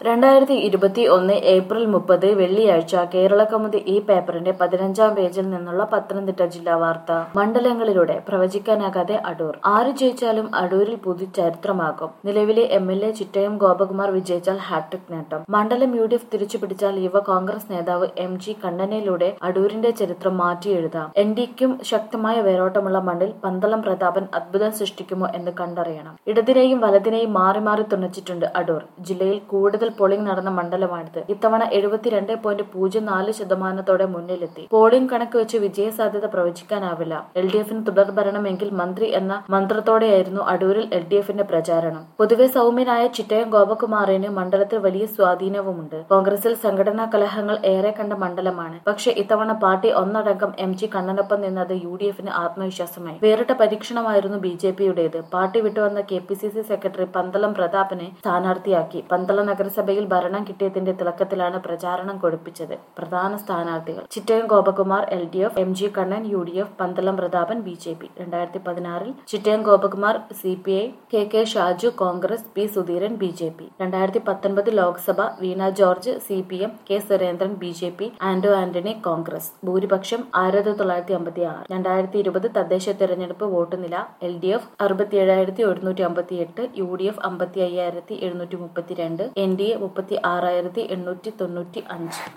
രണ്ടായിരത്തി ഇരുപത്തി ഒന്ന് ഏപ്രിൽ മുപ്പത് വെള്ളിയാഴ്ച കേരള കൗമുദി ഈ പേപ്പറിന്റെ പതിനഞ്ചാം പേജിൽ നിന്നുള്ള പത്തനംതിട്ട ജില്ലാ വാർത്ത മണ്ഡലങ്ങളിലൂടെ പ്രവചിക്കാനാകാതെ അടൂർ ആര് ജയിച്ചാലും അടൂരിൽ പുതു ചരിത്രമാകും നിലവിലെ M L A Chittayam Gopakumar വിജയിച്ചാൽ ഹാട്രിക് നേട്ടം മണ്ഡലം യു ഡി എഫ് തിരിച്ചുപിടിച്ചാൽ യുവ കോൺഗ്രസ് നേതാവ് എം ജി കണ്ണനിലൂടെ അടൂരിന്റെ ചരിത്രം മാറ്റിയെഴുതാം എൻ ഡിക്കും ശക്തമായ വേരോട്ടമുള്ള മണ്ണിൽ പന്തളം പ്രതാപൻ അത്ഭുതം സൃഷ്ടിക്കുമോ എന്ന് കണ്ടറിയണം ഇടതിനെയും വലതിനെയും മാറി മാറി തുണച്ചിട്ടുണ്ട് അടൂർ ജില്ലയിൽ കൂടുതൽ പോളിംഗ് നടന്ന മണ്ഡലമാണിത് ഇത്തവണ എഴുപത്തിരണ്ട് പോയിന്റ് പൂജ്യം നാല് ശതമാനത്തോടെ മുന്നിലെത്തി പോളിംഗ് കണക്ക് വെച്ച് വിജയസാധ്യത പ്രവചിക്കാനാവില്ല എൽ ഡി എഫിന് തുടർ ഭരണമെങ്കിൽ മന്ത്രി എന്ന മന്ത്രത്തോടെയായിരുന്നു അടൂരിൽ എൽ ഡി എഫിന്റെ പ്രചാരണം പൊതുവെ സൗമ്യനായ ചിറ്റയം ഗോപകുമാറിന് മണ്ഡലത്തിൽ വലിയ സ്വാധീനവുമുണ്ട് കോൺഗ്രസിൽ സംഘടനാ കലഹങ്ങൾ ഏറെ കണ്ട മണ്ഡലമാണ് പക്ഷെ ഇത്തവണ പാർട്ടി ഒന്നടങ്കം എം ജി കണ്ണനൊപ്പം നിന്നത് യു ഡി എഫിന് ആത്മവിശ്വാസമായി വേറിട്ട പരീക്ഷണമായിരുന്നു ബി ജെ പിയുടേത് പാർട്ടി വിട്ടുവന്ന K P C C secretary Pandalam പ്രതാപനെ സ്ഥാനാർത്ഥിയാക്കി പന്തളം നഗരസഭയിൽ ഭരണം കിട്ടിയതിന്റെ തിളക്കത്തിലാണ് പ്രചാരണം കൊഴുപ്പിച്ചത് പ്രധാന സ്ഥാനാർത്ഥികൾ Chittayam Gopakumar L D F M G Kannan U D F Pandalam Prathapan B J P രണ്ടായിരത്തി പതിനാറിൽ Chittayam Gopakumar C P I K K Shaju Congress P Sudheeran B J P രണ്ടായിരത്തി പത്തൊൻപത് Lok Sabha Veena George C P M K Surendran B J P Anto Antony Congress ഭൂരിപക്ഷം ആയിരത്തി തൊള്ളായിരത്തി അമ്പത്തി ആറ് രണ്ടായിരത്തി ഇരുപത് തദ്ദേശ തെരഞ്ഞെടുപ്പ് വോട്ട് നില എൽ ഡി എഫ് അറുപത്തി ഏഴായിരത്തി ഒരുന്നൂറ്റി അമ്പത്തി എട്ട് യു ഡി എഫ് അമ്പത്തി അയ്യായിരത്തി എഴുന്നൂറ്റി മുപ്പത്തിരണ്ട് എൻ ഡി എ മുപ്പത്തി ആറായിരത്തി എണ്ണൂറ്റി തൊണ്ണൂറ്റി അഞ്ച്